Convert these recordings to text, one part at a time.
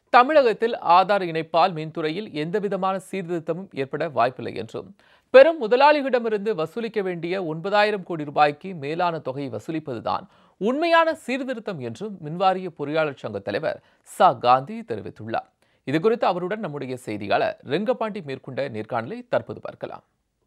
தமிழகத்தில் ஆதார் இணைப்பால் மின்துறையில் எந்தவிதமான சீர்திருத்தமும் ஏற்பட வாய்ப்பில்லை என்றும் பெரும் முதலாளிகளிடமிருந்து வசூலிக்க வேண்டிய ஒன்பதாயிரம் கோடி ரூபாய்க்கு மேலான தொகையை வசூலிப்பதுதான் உண்மையான சீர்திருத்தம் என்றும் மின்வாரிய பொறியாளர் சங்க தலைவர் ச காந்தி தெரிவித்துள்ளார் இதுகுறித்து அவருடன் நம்முடைய செய்தியாளர் ரெங்கபாண்டி மேற்கொண்ட நேர்காணலை தற்போது பார்க்கலாம்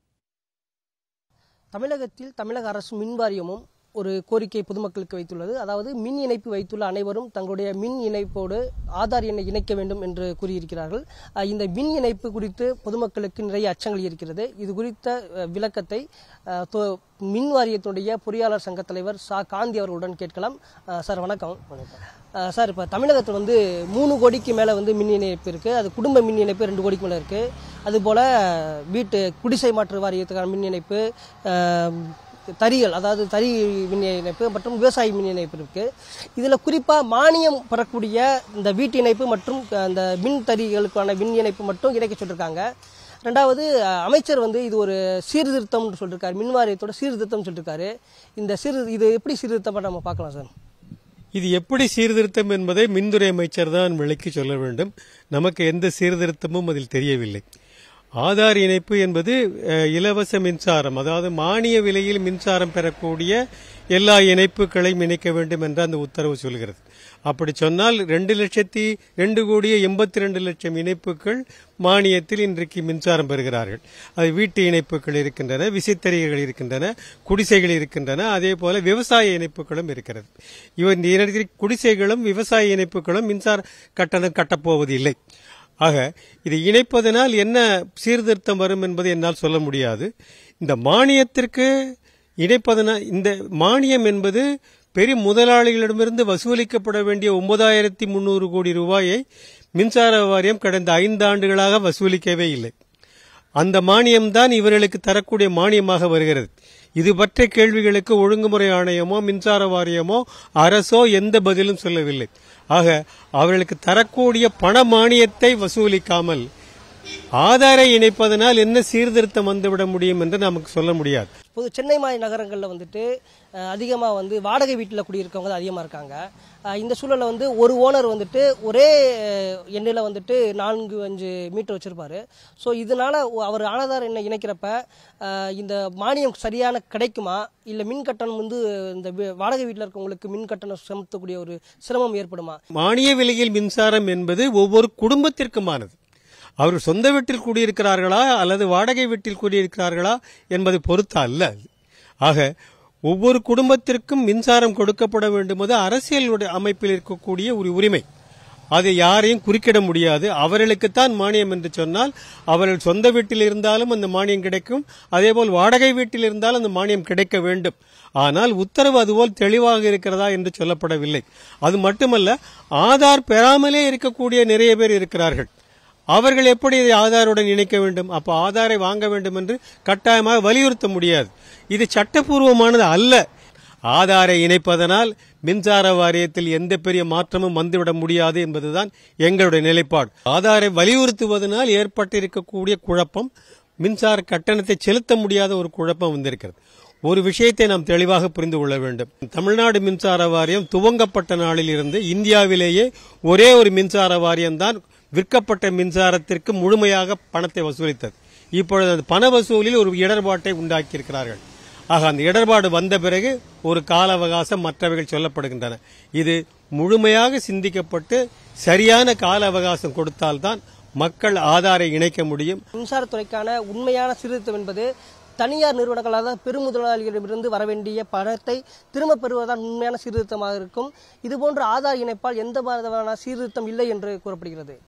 தமிழகத்தில் தமிழக அரசு மின் வாரியமும் ஒரு கோரிக்கை பொதுமக்களுக்கு வைத்துள்ளது அதாவது மின் இணைப்பு வைத்துள்ள அனைவரும் தங்களுடைய மின் இணைப்போடு ஆதார் எண்ணை இணைக்க வேண்டும் என்று கூறியிருக்கிறார்கள் அஹ் இந்த மின் இணைப்பு குறித்து பொதுமக்களுக்கு நிறைய அச்சங்கள் இருக்கிறது இது குறித்த அஹ், விளக்கத்தை அஹ், தொ- மின் வாரியத்துடைய பொறியாளர் சங்க தலைவர் சா காந்தி அவர்களுடன் கேட்கலாம் அஹ், சார் வணக்கம் அஹ், சார் இப்போ தமிழகத்தில் வந்து மூணு கோடிக்கு மேலே வந்து மின் இணைப்பு இருக்குது அது குடும்ப மின் இணைப்பு ரெண்டு கோடிக்கு மேலே இருக்குது அதுபோல் வீட்டு குடிசை மாற்று வாரியத்துக்கான மின் இணைப்பு அஹ், தறிகள் அதாவது தறி மின் இணைப்பு மற்றும் விவசாய மின் இணைப்பு இருக்கு இதுல குறிப்பா மானியம் பெறக்கூடிய இந்த வீட்டு இணைப்பு மற்றும் அந்த மின் தறிகளுக்கான மின் இணைப்பு மட்டும் இணைக்க சொல்லியிருக்காங்க ரெண்டாவது அஹ், அமைச்சர் வந்து இது ஒரு சீர்திருத்தம்னு சொல்லியிருக்காரு மின் வாரியத்தோட சீர்திருத்தம் சொல்லியிருக்காரு இந்த சீர் இது எப்படி சீர்திருத்தமாக நம்ம பார்க்கலாம் சார் இது எப்படி சீர்திருத்தம் என்பதை மின்துறை அமைச்சர் தான் விளக்கி சொல்ல வேண்டும் நமக்கு எந்த சீர்திருத்தமும் அதில் தெரியவில்லை ஆதார் இணைப்பு என்பது அஹ், இலவச மின்சாரம் அதாவது மானிய விலையில் மின்சாரம் பெறக்கூடிய எல்லா இணைப்புகளையும் இணைக்க வேண்டும் என்று அந்த உத்தரவு சொல்கிறது அப்படி சொன்னால் ரெண்டு லட்சத்தி ரெண்டு கோடியே எண்பத்தி ரெண்டு லட்சம் இணைப்புகள் மானியத்தில் இன்றைக்கு மின்சாரம் பெறுகிறார்கள் அது வீட்டு இணைப்புகள் இருக்கின்றன விசைத்தறிகள் இருக்கின்றன குடிசைகள் இருக்கின்றன அதே போல விவசாய இணைப்புகளும் இருக்கிறது இவன் இரண்டு குடிசைகளும் விவசாய இணைப்புகளும் மின்சார கட்டணம் கட்டப்போவதில்லை ஆக இதை இணைப்பதனால் என்ன சீர்திருத்தம் வரும் என்பதை என்னால் சொல்ல முடியாது இந்த மானியத்திற்கு இணைப்பதனால் இந்த மானியம் என்பது பெரிய முதலாளிகளிடமிருந்து வசூலிக்கப்பட வேண்டிய ஒன்பதாயிரத்தி முன்னூறு கோடி ரூபாயை மின்சார வாரியம் கடந்த ஐந்து ஆண்டுகளாக வசூலிக்கவே இல்லை அந்த மானியம்தான் இவர்களுக்கு தரக்கூடிய மானியமாக வருகிறது இது பற்றிய கேள்விகளுக்கு ஒழுங்குமுறை ஆணையமோ மின்சார வாரியமோ அரசோ எந்த பதிலும் சொல்லவில்லை ஆக அவர்களுக்கு தரக்கூடிய பண மானியத்தை வசூலிக்காமல் ஆதாரை இணைப்பதனால் என்ன சீர்திருத்தம் வந்துவிட முடியும் என்று நமக்கு சொல்ல முடியாது பொது சென்னை மாதிரி நகரங்களில் வந்துட்டு அதிகமாக வந்து வாடகை வீட்டில் குடியிருக்கவங்க தான் அதிகமாக இருக்காங்க அஹ் இந்த சூழலில் வந்து ஒரு ஓனர் வந்துட்டு ஒரே அஹ், எண்ணில் வந்துட்டு நான்கு அஞ்சு மீட்டர் வச்சிருப்பாரு ஸோ இதனால ஒ- அவர் ஆனதார் எண்ணை இணைக்கிறப்ப அஹ், இந்த மானியம் சரியான கிடைக்குமா இல்லை மின் கட்டணம் வந்து இந்த வீ- வாடகை வீட்டில் இருக்கவங்களுக்கு மின் கட்டணம் செலுத்தக்கூடிய ஒரு சிரமம் ஏற்படுமா மானிய விலையில் மின்சாரம் என்பது ஒவ்வொரு குடும்பத்திற்குமானது அவர் சொந்த வீட்டில் குடியிருக்கிறார்களா அல்லது வாடகை வீட்டில் குடியிருக்கிறார்களா என்பதை பொறுத்து அல்ல அது. ஆக ஒவ்வொரு குடும்பத்திற்கும் மின்சாரம் கொடுக்கப்பட வேண்டும்போது அரசியலுடைய அமைப்பில் இருக்கக்கூடிய ஒரு உரிமை அதை யாரையும் குறுக்கிட முடியாது அவர்களுக்குத்தான் மானியம் என்று சொன்னால் அவர்கள் சொந்த வீட்டில் இருந்தாலும் அந்த மானியம் கிடைக்கும் அதேபோல் வாடகை வீட்டில் இருந்தாலும் அந்த மானியம் கிடைக்க வேண்டும் ஆனால் உத்தரவு அதுபோல் தெளிவாக இருக்கிறதா என்று சொல்லப்படவில்லை அது மட்டுமல்ல ஆதார் பெறாமலே இருக்கக்கூடிய நிறைய பேர் இருக்கிறார்கள் அவர்கள் எப்படி இதை ஆதாருடன் இணைக்க வேண்டும் அப்போ ஆதாரை வாங்க வேண்டும் என்று கட்டாயமாக வலியுறுத்த முடியாது இது சட்டப்பூர்வமானது அல்ல ஆதாரை இணைப்பதனால் மின்சார வாரியத்தில் எந்த பெரிய மாற்றமும் வந்துவிட முடியாது என்பதுதான் எங்களுடைய நிலைப்பாடு ஆதாரை வலியுறுத்துவதனால் ஏற்பட்டிருக்கக்கூடிய குழப்பம் மின்சார கட்டணத்தை செலுத்த முடியாத ஒரு குழப்பம் வந்திருக்கிறது ஒரு விஷயத்தை நாம் தெளிவாக புரிந்து கொள்ள வேண்டும் தமிழ்நாடு மின்சார வாரியம் துவங்கப்பட்ட நாளில் இருந்து இந்தியாவிலேயே ஒரே ஒரு மின்சார வாரியம்தான் விற்கப்பட்ட மின்சாரத்திற்கு முழுமையாக பணத்தை வசூலித்தது இப்பொழுது அந்த பண வசூலில் ஒரு இடர்பாட்டை உண்டாக்கியிருக்கிறார்கள் ஆக அந்த இடர்பாடு வந்த பிறகு ஒரு கால அவகாசம் மற்றவைகள் சொல்லப்படுகின்றன இது முழுமையாக சிந்திக்கப்பட்டு சரியான கால அவகாசம் கொடுத்தால்தான் மக்கள் ஆதாரை இணைக்க முடியும் மின்சாரத்துறைக்கான உண்மையான சீர்திருத்தம் என்பது தனியார் நிறுவனங்களாக பெருமுதலாளிகளிடமிருந்து வர வேண்டிய பணத்தை திரும்ப பெறுவதுதான் உண்மையான சீர்திருத்தமாக இருக்கும் இதுபோன்ற ஆதார் இணைப்பால் எந்த விதமான சீர்திருத்தம் இல்லை என்று கூறப்படுகிறது